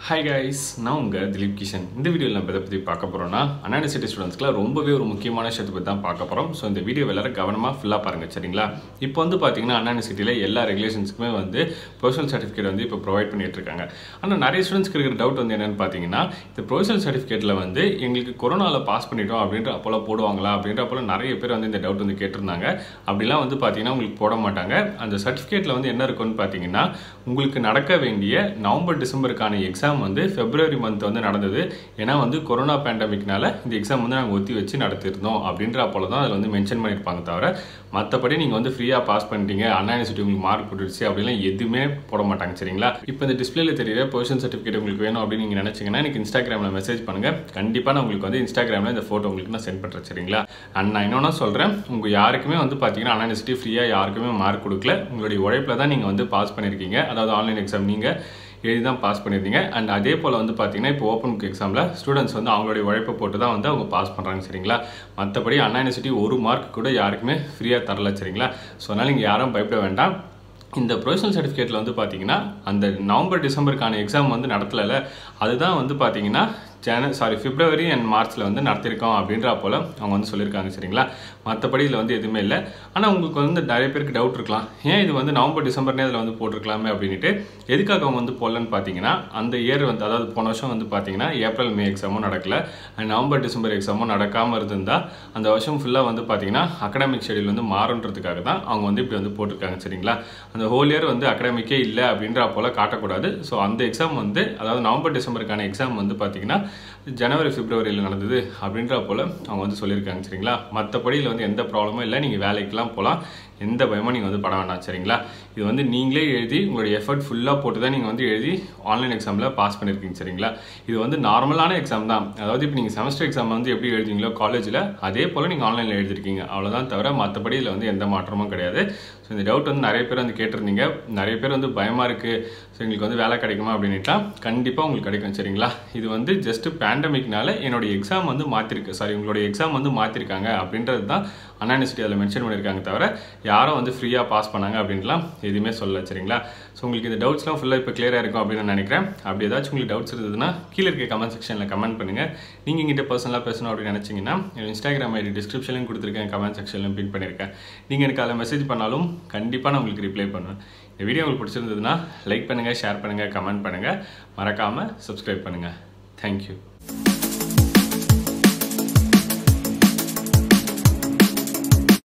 hi guys நான் உங்கள் திலீப் கிஷன் இந்த வீடியோவில் நம்ம எதை பற்றி பார்க்க போகிறோம்னா அனானிசிட்டி ஸ்டூடெண்ட்ஸ்க்குலாம் ரொம்பவே ஒரு முக்கியமான விஷயத்தை பற்றி தான் பார்க்க போகிறோம் ஸோ இந்த வீடியோ எல்லாரும் கவனமாக ஃபுல்லாக பாருங்கள் சரிங்களா இப்போ வந்து பார்த்தீங்கன்னா அனானிசிட்டியில் எல்லா ரெகுலேஷன்ஸுக்குமே வந்து ப்ரொஃபஷனல் சர்டிஃபிகேட் வந்து இப்போ ப்ரொவைட் பண்ணிட்டு இருக்காங்க ஆனால் நிறைய ஸ்டூடெண்ட்ஸ்க்கு இருக்கிற டவுட் வந்து என்னென்னு பார்த்தீங்கன்னா இந்த ப்ரொஃபஷனல் சர்டிஃபிகேட்டில் வந்து எங்களுக்கு கொரோனாவில் பாஸ் பண்ணிட்டோம் அப்படின்ற அப்போலாம் போடுவாங்களா அப்படின்ற அப்போலாம் நிறைய பேர் வந்து இந்த டவுட் வந்து கேட்டிருந்தாங்க அப்படிலாம் வந்து பார்த்தீங்கன்னா உங்களுக்கு போட மாட்டாங்க அந்த சர்டிஃபிகேட்டில் வந்து என்ன இருக்குன்னு பார்த்தீங்கன்னா உங்களுக்கு நடக்க வேண்டிய நவம்பர் டிசம்பருக்கான எக்ஸாம் வந்து பிப்ரவரி மந்த் வந்து நடந்தது ஏன்னா வந்து கொரோனா பேண்டமிக்னால இந்த எக்ஸாம் வந்து நாங்கள் ஒத்தி வச்சு நடத்திருந்தோம் அப்படின்ற அப்போல தான் அதில் வந்து மென்ஷன் பண்ணியிருப்பாங்க தவிர மற்றபடி நீங்கள் வந்து ஃப்ரீயாக பாஸ் பண்ணிட்டீங்க அண்ணா யூனிவர்சிட்டி உங்களுக்கு மார்க் போட்டுருச்சு அப்படிலாம் எதுவுமே போட மாட்டாங்க சரிங்களா இப்போ இந்த டிஸ்பிளேல தெரியுற பொசிஷன் சர்டிஃபிகேட் உங்களுக்கு வேணும் அப்படின்னு நீங்கள் நினச்சிங்கன்னா எனக்கு இன்ஸ்டாகிராமில் மெசேஜ் பண்ணுங்கள் கண்டிப்பாக நான் உங்களுக்கு வந்து இன்ஸ்டாகிராமில் இந்த ஃபோட்டோ உங்களுக்கு நான் சென்ட் பண்ணுறேன் சரிங்களா அண்ட் நான் இன்னொன்று சொல்கிறேன் உங்கள் யாருக்குமே வந்து பார்த்தீங்கன்னா அண்ணா யூனிவர்சிட்டி ஃப்ரீயாக யாருக்குமே மார்க் கொடுக்கல உங்களுடைய உழைப்பில் தான் நீங்கள் வந்து பாஸ் பண்ணியிருக்கீங்க அதாவது ஆன்லைன் எக்ஸாம் நீங்கள் எழுதி தான் பாஸ் பண்ணியிருந்தீங்க அண்ட் அதே போல் வந்து பார்த்தீங்கன்னா இப்போ ஓப்பன் புக் எக்ஸாமில் ஸ்டூடெண்ட்ஸ் வந்து அவங்களுடைய உழைப்பை போட்டு தான் வந்து அவங்க பாஸ் பண்ணுறாங்க சரிங்களா மற்றபடி அண்ணா யூனிவர்சிட்டி ஒரு மார்க் கூட யாருக்குமே ஃப்ரீயாக தரல சரிங்களா ஸோ அதனால் நீங்கள் யாரும் பயப்பட வேண்டாம் இந்த ப்ரொஃபஷனல் சர்டிஃபிகேட்டில் வந்து பார்த்தீங்கன்னா அந்த நவம்பர் டிசம்பருக்கான எக்ஸாம் வந்து நடத்தலை அதுதான் வந்து பார்த்தீங்கன்னா ஜன சாரி பிப்ரவரி அண்ட் மார்ச்சில் வந்து நடத்திருக்கோம் அப்படின்ற போல் அவங்க வந்து சொல்லியிருக்காங்க சரிங்களா மற்றபடி இதில் வந்து எதுவுமே இல்லை ஆனால் உங்களுக்கு வந்து நிறைய பேருக்கு டவுட் இருக்கலாம் ஏன் இது வந்து நவம்பர் டிசம்பர்னே அதில் வந்து போட்டிருக்கலாமே அப்படின்ட்டு எதுக்காக அவங்க வந்து போடலன்னு பார்த்தீங்கன்னா அந்த இயர் வந்து அதாவது போன வருஷம் வந்து பார்த்தீங்கன்னா ஏப்ரல் மே எக்ஸாமும் நடக்கல அண்ட் நவம்பர் டிசம்பர் எக்ஸாமும் நடக்காமல் இருந்திருந்தால் அந்த வருஷம் ஃபுல்லாக வந்து பார்த்தீங்கன்னா அகடாமிக் ஷெடியூல் வந்து மாறுன்றதுக்காக தான் அவங்க வந்து இப்படி வந்து போட்டிருக்காங்க சரிங்களா அந்த ஹோல் இயர் வந்து அகடாமிக்கே இல்லை அப்படின்ற போல் காட்டக்கூடாது ஸோ அந்த எக்ஸாம் வந்து அதாவது நவம்பர் டிசம்பருக்கான எக்ஸாம் வந்து பார்த்தீங்கன்னா ஜனவரி பிப்ரவரியில் நடந்தது அப்படின்ற போல் அவங்க வந்து சொல்லியிருக்காங்க சரிங்களா மற்றபடி இதில் வந்து எந்த ப்ராப்ளமும் இல்லை நீங்கள் வேலைக்கெலாம் போகலாம் எந்த பயமும் நீங்கள் வந்து பட வேண்டாம் சரிங்களா இது வந்து நீங்களே எழுதி உங்களுடைய எஃபர்ட் ஃபுல்லாக போட்டு தான் நீங்கள் வந்து எழுதி ஆன்லைன் எக்ஸாமில் பாஸ் பண்ணியிருக்கீங்க சரிங்களா இது வந்து நார்மலான எக்ஸாம் தான் அதாவது இப்போ நீங்கள் செமஸ்டர் எக்ஸாம் வந்து எப்படி எழுதுவீங்களோ காலேஜில் அதே போல் நீங்கள் ஆன்லைனில் எழுதிருக்கீங்க அவ்வளோதான் தவிர மற்றபடி இதில் வந்து எந்த மாற்றமும் கிடையாது ஸோ இந்த டவுட் வந்து நிறைய பேர் வந்து கேட்டிருந்தீங்க நிறைய பேர் வந்து பயமாக இருக்குது ஸோ எங்களுக்கு வந்து வேலை கிடைக்குமா அப்படின்னுட்டா கண்டிப்பாக உங்களுக்கு கிடைக்கும் சரிங்களா இது வந்து ஜஸ்ட் பேண்டமிக்னால என்னுடைய எக்ஸாம் வந்து மாற்றிருக்கு சாரி உங்களுடைய எக்ஸாம் வந்து மாற்றிருக்காங்க அப்படின்றது தான் அண்ணா யூனிவர்சிட்டி அதில் மென்ஷன் பண்ணியிருக்காங்க தவிர யாரும் வந்து ஃப்ரீயாக பாஸ் பண்ணாங்க அப்படின்லாம் எதுவுமே சொல்லல சரிங்களா ஸோ உங்களுக்கு இந்த டவுட்ஸ்லாம் ஃபுல்லாக இப்போ கிளியராக இருக்கும் அப்படின்னு நான் நினைக்கிறேன் அப்படி ஏதாச்சும் உங்களுக்கு டவுட்ஸ் இருந்ததுன்னா கீழே இருக்க கமெண்ட் செக்ஷனில் கமெண்ட் பண்ணுங்கள் நீங்கள் எங்கிட்ட பர்சனலாக பேசணும் அப்படின்னு நினச்சிங்கன்னா இன்ஸ்டாகிராம் ஐடி டிஸ்கிரிப்ஷன்லையும் கொடுத்துருக்கேன் கமெண்ட் செக்ஷன்லையும் பின் பண்ணியிருக்கேன் நீங்கள் எனக்கு அதில் மெசேஜ் பண்ணாலும் கண்டிப்பாக நான் உங்களுக்கு ரிப்ளை பண்ணுவேன் இந்த வீடியோ உங்களுக்கு பிடிச்சிருந்ததுன்னா லைக் பண்ணுங்கள் ஷேர் பண்ணுங்கள் கமெண்ட் பண்ணுங்கள் மறக்காமல் சப்ஸ்கிரைப் பண்ணுங்கள் தேங்க்யூ